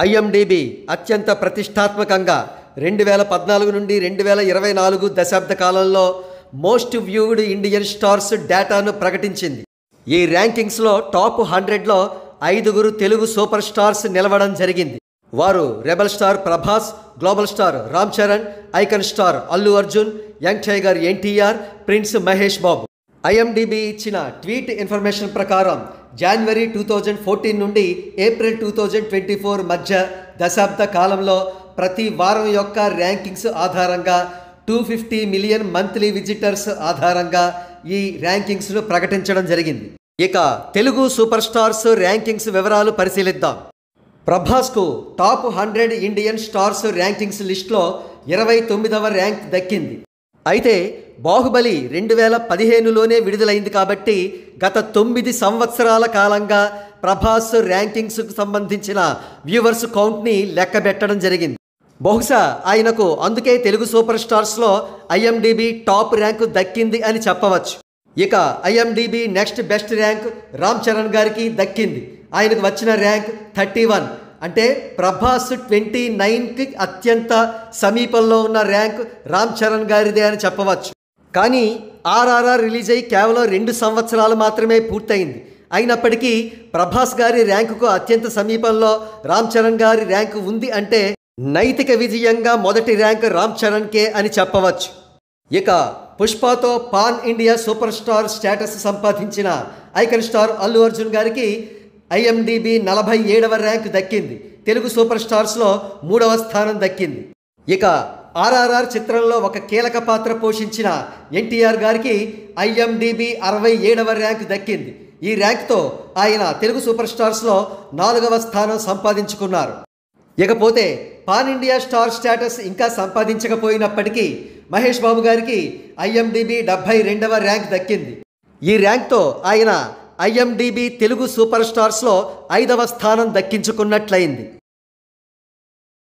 IMDb అత్యంత ప్రతిష్టాత్మకంగా రెండు వేల పద్నాలుగు నుండి రెండు వేల ఇరవై నాలుగు దశాబ్ద కాలంలో మోస్ట్ వ్యూడ్ ఇండియన్ స్టార్స్ డేటాను ప్రకటించింది ఈ ర్యాంకింగ్స్లో టాప్ హండ్రెడ్లో ఐదుగురు తెలుగు సూపర్ స్టార్స్ నిలవడం జరిగింది వారు rebel star Prabhas global star Ram Charan icon star Allu Arjun young tiger NTR prince Mahesh Babu IMDb ఇచ్చిన ట్వీట్ ఇన్ఫర్మేషన్ ప్రకారం జనవరి టూ థౌజండ్ ఫోర్టీన్ నుండి April two thousand twenty four మధ్య దశాబ్ద కాలంలో ప్రతి వారం యొక్క ర్యాంకింగ్స్ ఆధారంగా two fifty million monthly visitors ఆధారంగా ఈ ర్యాంకింగ్స్ను ప్రకటించడం జరిగింది ఇక తెలుగు సూపర్ స్టార్స్ ర్యాంకింగ్స్ వివరాలు పరిశీలిద్దాం ప్రభాస్కు top hundred Indian stars rankings లిస్ట్లో ఇరవై తొమ్మిదవ ర్యాంక్ దక్కింది అయితే బాహుబలి రెండు వేల పదిహేనులోనే విడుదలైంది కాబట్టి గత తొమ్మిది సంవత్సరాల కాలంగా ప్రభాస్ ర్యాంకింగ్స్కు సంబంధించిన వ్యూవర్స్ కౌంట్ని లెక్కబెట్టడం జరిగింది బహుశా ఆయనకు అందుకే తెలుగు సూపర్ స్టార్స్లో ఐఎండిబి టాప్ ర్యాంకు దక్కింది అని చెప్పవచ్చు ఇక IMDb next best rank Ram Charan గారికి దక్కింది ఆయనకు వచ్చిన ర్యాంక్ థర్టీ వన్ అంటే ప్రభాస్ ట్వంటీ నైన్కి అత్యంత సమీపంలో ఉన్న ర్యాంక్ రామ్ చరణ్ గారిదే అని చెప్పవచ్చు కానీ ఆర్ఆర్ఆర్ రిలీజ్ అయ్యి కేవలం రెండు సంవత్సరాలు మాత్రమే పూర్తయింది అయినప్పటికీ ప్రభాస్ గారి ర్యాంకుకు అత్యంత సమీపంలో రామ్ చరణ్ గారి ర్యాంకు ఉంది అంటే నైతిక విజయంగా మొదటి ర్యాంక్ రామ్ చరణ్కే అని చెప్పవచ్చు ఇక పుష్పతో pan India super star status సంపాదించిన ఐకన్ స్టార్ అల్లు అర్జున్ గారికి ఐఎండిబి నలభై ఏడవ ర్యాంక్ దక్కింది తెలుగు సూపర్ స్టార్స్లో మూడవ స్థానం దక్కింది ఇక ఆర్ఆర్ఆర్ చిత్రంలో ఒక కీలక పాత్ర పోషించిన ఎన్టీఆర్ గారికి ఐఎండిబి అరవై ఏడవ ర్యాంక్ దక్కింది ఈ ర్యాంక్తో ఆయన తెలుగు సూపర్ స్టార్స్లో నాలుగవ స్థానం సంపాదించుకున్నారు ఇకపోతే పాన్ ఇండియా స్టార్ స్టేటస్ ఇంకా సంపాదించకపోయినప్పటికీ మహేష్ బాబు గారికి ఐఎండిబి డెబ్భై రెండవ ర్యాంక్ దక్కింది ఈ ర్యాంక్తో ఆయన ఐఎండిబి తెలుగు సూపర్ స్టార్స్లో ఐదవ స్థానం దక్కించుకున్నట్లయింది